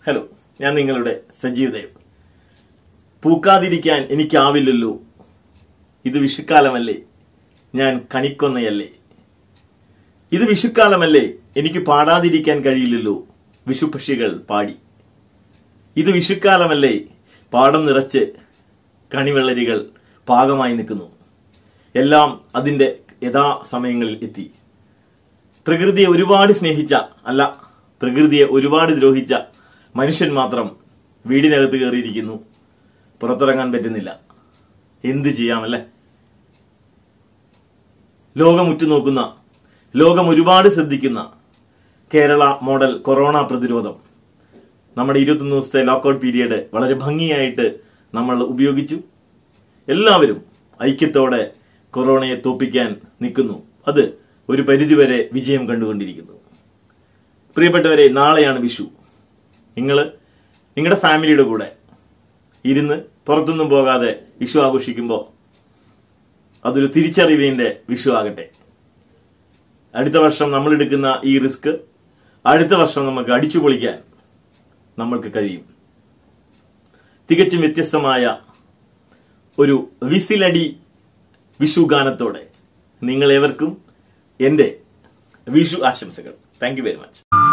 hello ഞാൻ നിങ്ങളുടെ സജീവ് ദേവ് പൂക്കാതിരിക്കാൻ എനിക്കാവില്ലല്ലോ ഇത് വിഷുക്കാലമല്ലേ ഞാൻ കണിക്കൊന്നയല്ലേ ഇത് വിഷുക്കാലമല്ലേ എനിക്ക് പാടാതിരിക്കാൻ കഴിയില്ലല്ലോ വിഷുപക്ഷികൾ പാടി ഇത് വിഷുക്കാലമല്ലേ പാടം നിറച്ച് കണിവെള്ളരികൾ പാകമായി നിൽക്കുന്നു എല്ലാം അതിന്റെ യഥാസമയങ്ങളിൽ എത്തി പ്രകൃതിയെ ഒരുപാട് സ്നേഹിച്ച അല്ല പ്രകൃതിയെ ഒരുപാട് ദ്രോഹിച്ച മനുഷ്യൻ മാത്രം വീടിനകത്ത് കയറിയിരിക്കുന്നു പുറത്തിറങ്ങാൻ പറ്റുന്നില്ല എന്ത് ചെയ്യാമല്ലേ ലോകം ഉറ്റുനോക്കുന്ന ലോകം ഒരുപാട് ശ്രദ്ധിക്കുന്ന കേരള മോഡൽ കൊറോണ പ്രതിരോധം നമ്മുടെ ഇരുപത്തൊന്ന് ദിവസത്തെ ലോക്കൌട്ട് പീരീഡ് വളരെ ഭംഗിയായിട്ട് നമ്മൾ ഉപയോഗിച്ചു എല്ലാവരും ഐക്യത്തോടെ കൊറോണയെ തോപ്പിക്കാൻ നിൽക്കുന്നു അത് ഒരു പരിധിവരെ വിജയം കണ്ടുകൊണ്ടിരിക്കുന്നു പ്രിയപ്പെട്ടവരെ നാളെയാണ് വിഷു നിങ്ങൾ നിങ്ങളുടെ ഫാമിലിയുടെ കൂടെ ഇരുന്ന് പുറത്തൊന്നും പോകാതെ വിഷു ആഘോഷിക്കുമ്പോൾ അതൊരു തിരിച്ചറിവിന്റെ വിഷു ആകട്ടെ അടുത്ത വർഷം നമ്മൾ എടുക്കുന്ന ഈ റിസ്ക് അടുത്ത വർഷം നമുക്ക് അടിച്ചു പൊളിക്കാൻ നമ്മൾക്ക് കഴിയും തികച്ചും വ്യത്യസ്തമായ ഒരു വിസിലടി വിഷു ഗാനത്തോടെ നിങ്ങൾ ഏവർക്കും എന്റെ വിഷു ആശംസകൾ താങ്ക് യു വെരി മച്ച്